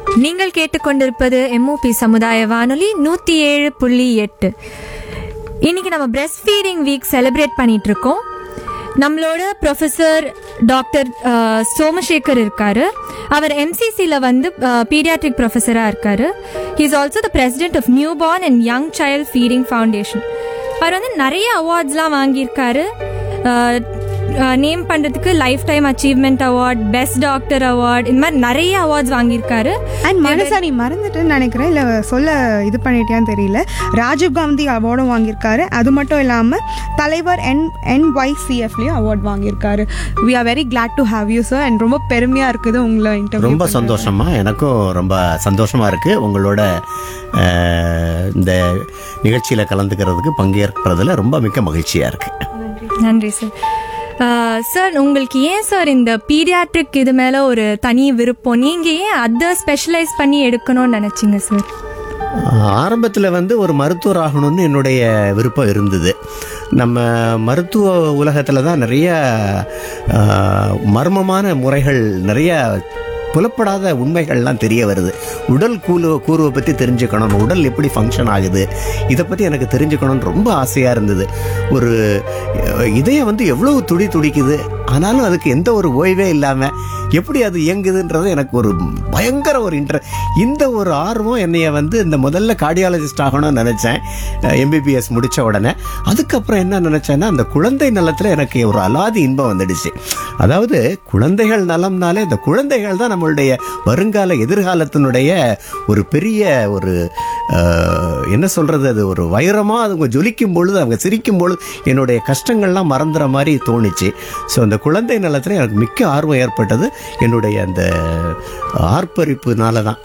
நீங்கள் கேட்டுக்கொண்டிருப்பது எம்ஓபி சமுதாய வானொலி நூற்றி ஏழு புள்ளி எட்டு இன்னைக்கு நம்ம பிரஸ்ட் ஃபீடிங் வீக் செலிப்ரேட் பண்ணிட்டு இருக்கோம் நம்மளோட ப்ரொஃபஸர் டாக்டர் அஹ், சோமசேகர் இருக்காரு அவர் எம்சிசியில் வந்து பீடியாட்ரிக் ப்ரொஃபஸராக இருக்காரு he is also the president of new born and young child feeding foundation அவர் வந்து நிறைய அவார்ட்ஸ்லாம் வாங்கியிருக்காரு நேம் பண்ணுறதுக்கு lifetime achievement award best doctor award இந்த மாதிரி நிறைய அவார்ட்ஸ் வாங்கியிருக்காரு அண்ட் மனசா நீ மறந்துட்டுன்னு நினைக்கிறேன் இல்லை சொல்ல இது பண்ணிட்டியான்னு தெரியல ராஜீவ் காந்தி அவார்டும் வாங்கியிருக்காரு அது மட்டும் இல்லாமல் தலைவர் என் என்ஒய்சிஎஃப்லேயும் அவார்ட் வாங்கியிருக்காரு we are very glad to have you sir and ரொம்ப பெருமையாக இருக்குது உங்களை இன்டர்வியூ ரொம்ப சந்தோஷமா எனக்கும் ரொம்ப சந்தோஷமா இருக்கு உங்களோட அஹ், இந்த நிகழ்ச்சியில கலந்துக்கிறதுக்கு பங்கேற்பதில் ரொம்ப மிக்க மகிழ்ச்சியா இருக்கு நன்றி சார் சார் உங்களுக்கு ஏன் சார் இந்த பீடியாட்ரிக் இது மேலே ஒரு தனி விருப்பம் நீங்கள் ஏன் அதை ஸ்பெஷலைஸ் பண்ணி எடுக்கணும்னு நினச்சிங்க சார் ஆரம்பத்தில் வந்து ஒரு மருத்துவர் ஆகணும்னு என்னுடைய விருப்பம் இருந்தது நம்ம மருத்துவ உலகத்தில் தான் நிறைய அஹ், மர்மமான முறைகள் நிறைய புலப்படாத உண்மைகள்லாம் தெரிய வருது உடல் கூறு கூறுவை பற்றி தெரிஞ்சுக்கணும் உடல் எப்படி ஃபங்க்ஷன் ஆகுது இதை பற்றி எனக்கு தெரிஞ்சுக்கணும்னு ரொம்ப ஆசையாக இருந்தது ஒரு அஹ், இதயம் வந்து எவ்வளவு துடி துடிக்குது ஆனாலும் அதுக்கு எந்த ஒரு ஓய்வே இல்லாமல் எப்படி அது இயங்குதுன்றது எனக்கு ஒரு பயங்கர ஒரு இன்ட்ர இந்த ஒரு ஆர்வம் என்னைய வந்து இந்த முதல்ல கார்டியாலஜிஸ்ட் ஆகணும்னு நினச்சேன் எம்பிபிஎஸ் முடித்த உடனே அதுக்கப்புறம் என்ன நினச்சேன்னா அந்த குழந்தை நலத்தில் எனக்கு ஒரு அலாதி இன்பம் வந்துடுச்சு அதாவது குழந்தைகள் நலம்னாலே இந்த குழந்தைகள் தான் நம்மளுடைய வருங்கால எதிர்காலத்தினுடைய ஒரு பெரிய ஒரு அஹ், என்ன சொல்றது அது ஒரு வைரமாக அவங்க ஜொலிக்கும் பொழுது அவங்க சிரிக்கும் பொழுது என்னுடைய கஷ்டங்கள்லாம் மறந்துற மாதிரி தோணுச்சு ஸோ அந்த குழந்தை நலத்தில் எனக்கு மிக்க ஆர்வம் ஏற்பட்டது என்னுடைய அந்த ஆர்ப்பரிப்புனால தான்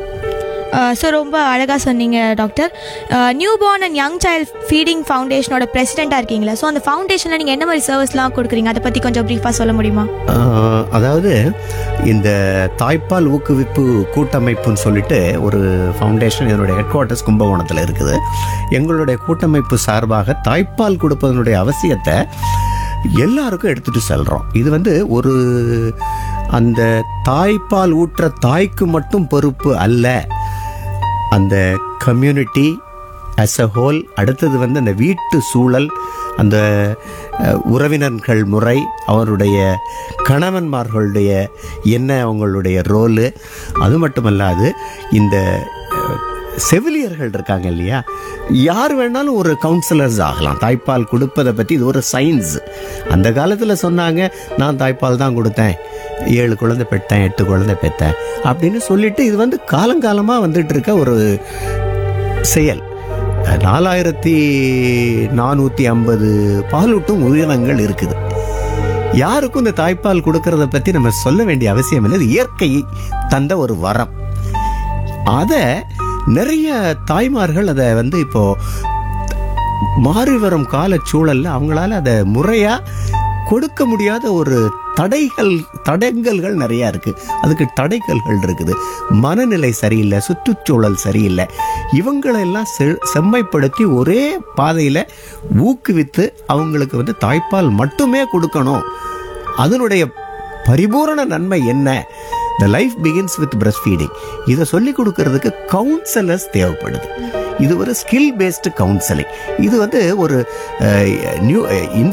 ஸோ ரொம்ப அழகாக சொன்னீங்க doctor new born and young child feeding ஃபவுண்டேஷனோட பிரசிடெண்ட்டாக இருக்கீங்களா ஸோ அந்த ஃபவுண்டேஷனில் நீங்கள் என்ன மாதிரி சர்வீஸ்லாம் கொடுக்குறீங்க அதை பற்றி கொஞ்சம் ப்ரீஃபாக சொல்ல முடியுமா ஆஹ், அதாவது இந்த தாய்ப்பால் ஊக்குவிப்பு கூட்டமைப்புன்னு சொல்லிட்டு ஒரு ஃபவுண்டேஷன் இதனுடைய ஹெட் குவார்ட்டர்ஸ் கும்பகோணத்தில் இருக்குது எங்களுடைய கூட்டமைப்பு சார்பாக தாய்ப்பால் கொடுப்பதனுடைய அவசியத்தை எல்லாருக்கும் எடுத்துட்டு செல்றோம் இது வந்து ஒரு அந்த தாய்ப்பால் ஊற்ற தாய்க்கு மட்டும் பொறுப்பு அல்ல அந்த கம்யூனிட்டி as a ஹோல் அடுத்தது வந்து அந்த வீட்டு சூழல் அந்த அஹ், உறவினர்கள் முறை அவருடைய கணவன்மார்களுடைய என்ன அவங்களுடைய ரோலு அது மட்டுமல்லாது இந்த அஹ், செவிலியர்கள் இருக்காங்க இல்லையா யார் வேணாலும் ஒரு கவுன்சிலர்ஸ் ஆகலாம் தாய்ப்பால் கொடுப்பதை பற்றி இது ஒரு சயின்ஸ் அந்த காலத்தில் சொன்னாங்க நான் தாய்ப்பால் தான் கொடுத்தேன் ஏழு குழந்தை பெற்றேன் எட்டு குழந்தை பெற்றேன் அப்படின்னு சொல்லிட்டு இது வந்து காலங்காலமாக வந்துட்டு இருக்க ஒரு செயல் நாலாயிரத்தி நானூற்றி ஐம்பது பாலூட்டும் உயிரினங்கள் இருக்குது யாருக்கும் இந்த தாய்ப்பால் கொடுக்கறத பற்றி நம்ம சொல்ல வேண்டிய அவசியம் இல்லை இது இயற்கை தந்த ஒரு வரம் அதை நிறைய தாய்மார்கள் அதை வந்து இப்போ மாறி வரும் கால சூழல்ல அவங்களால அதை முறையா கொடுக்க முடியாத ஒரு தடைகள் தடங்கல்கள் நிறைய இருக்கு அதுக்கு தடைகல்கள் இருக்குது மனநிலை சரியில்லை சுற்றுச்சூழல் சரியில்லை இவங்களெல்லாம் செ- செம்மைப்படுத்தி ஒரே பாதையில ஊக்குவித்து அவங்களுக்கு வந்து தாய்ப்பால் மட்டுமே கொடுக்கணும் அதனுடைய பரிபூரண நன்மை என்ன the life begins with breast feeding இதை சொல்லி கொடுக்கறதுக்கு கவுன்சிலர்ஸ் தேவைப்படுது இது ஒரு ஸ்கில் பேஸ்டு கவுன்சிலிங் இது வந்து ஒரு நியூ